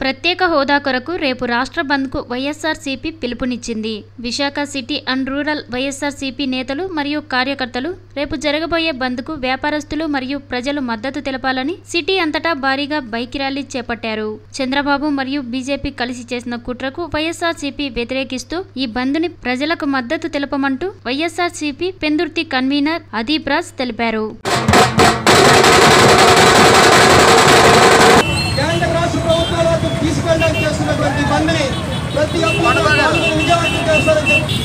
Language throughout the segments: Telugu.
ప్రత్యేక హోదా కొరకు రేపు రాష్ట్ర బంద్కు వైఎస్ఆర్సీపీ పిలుపునిచ్చింది Visakha city and rural YSRCP నేతలు మరియు కార్యకర్తలు రేపు జరగబోయే బంద్కు వ్యాపారస్తులు మరియు ప్రజలు మద్దతు తెలపాలని సిటీ అంతటా భారీగా బైక్ ర్యాలీ చేపట్టారు చంద్రబాబు మరియు బీజేపీ కలిసి చేసిన కుట్రకు వైఎస్ఆర్సీపీ వ్యతిరేకిస్తూ ఈ బంద్ని ప్రజలకు మద్దతు తెలపమంటూ వైఎస్ఆర్సీపీ పెందుర్తి కన్వీనర్ అదీప్ రాజ్ తెలిపారు కేంద్ర రాష్ట్ర ప్రభుత్వాలకు తీసుకెళ్ళడానికి చేస్తున్నటువంటి బంద్ని ప్రతి ఒక్కరూ పాల్గొని విజయవంతం చేస్తారని చెప్పి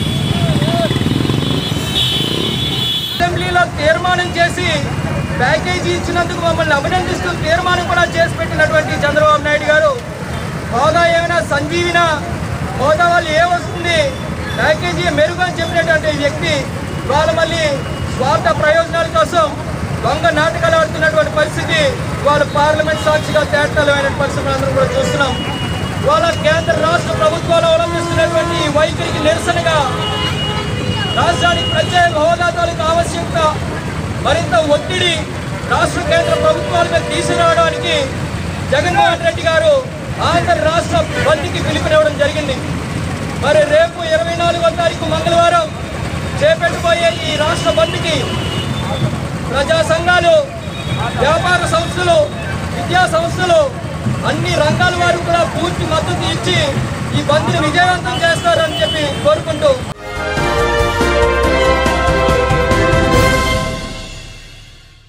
అసెంబ్లీలో తీర్మానం చేసి ప్యాకేజీ ఇచ్చినందుకు మమ్మల్ని అభినందిస్తూ తీర్మానం కూడా చేసి పెట్టినటువంటి చంద్రబాబు నాయుడు గారు హోదా ఏమైనా సంజీవిన హోదా వాళ్ళు ఏ వస్తుంది ప్యాకేజీ మెరుగు అని చెప్పినటువంటి వ్యక్తి వాళ్ళు మళ్ళీ స్వార్థ ప్రయోజనాల కోసం దొంగ నాటకాలు ఆడుతున్నటువంటి పరిస్థితి వాళ్ళు పార్లమెంట్ సాక్షిగా తేటతలమైన పరిస్థితులు అందరం కూడా చూస్తున్నాం వాళ్ళ కేంద్ర రాష్ట్ర ప్రభుత్వాలు అవలంబిస్తున్నటువంటి ఈ వైఖరికి నిరసనగా రాష్ట్రానికి ప్రత్యేక హోదా తాలూకు ఆవశ్యకత మరింత ఒత్తిడి రాష్ట్ర కేంద్ర ప్రభుత్వాల మీద తీసుకురావడానికి జగన్మోహన్ రెడ్డి గారు ఆంధ్ర రాష్ట్ర బంద్కి పిలుపునివ్వడం జరిగింది మరి రేపు ఇరవై నాలుగో తారీఖు మంగళవారం చేపట్టబోయే ఈ రాష్ట్ర బంద్కి ప్రజా సంఘాలు వ్యాపార సంస్థలు విద్యా సంస్థలు అన్ని రంగాల వారు కూడా పూర్తి మద్దతు ఇచ్చి ఈ బంద్ని విజయవంతం చేస్తారని చెప్పి కోరుకుంటూ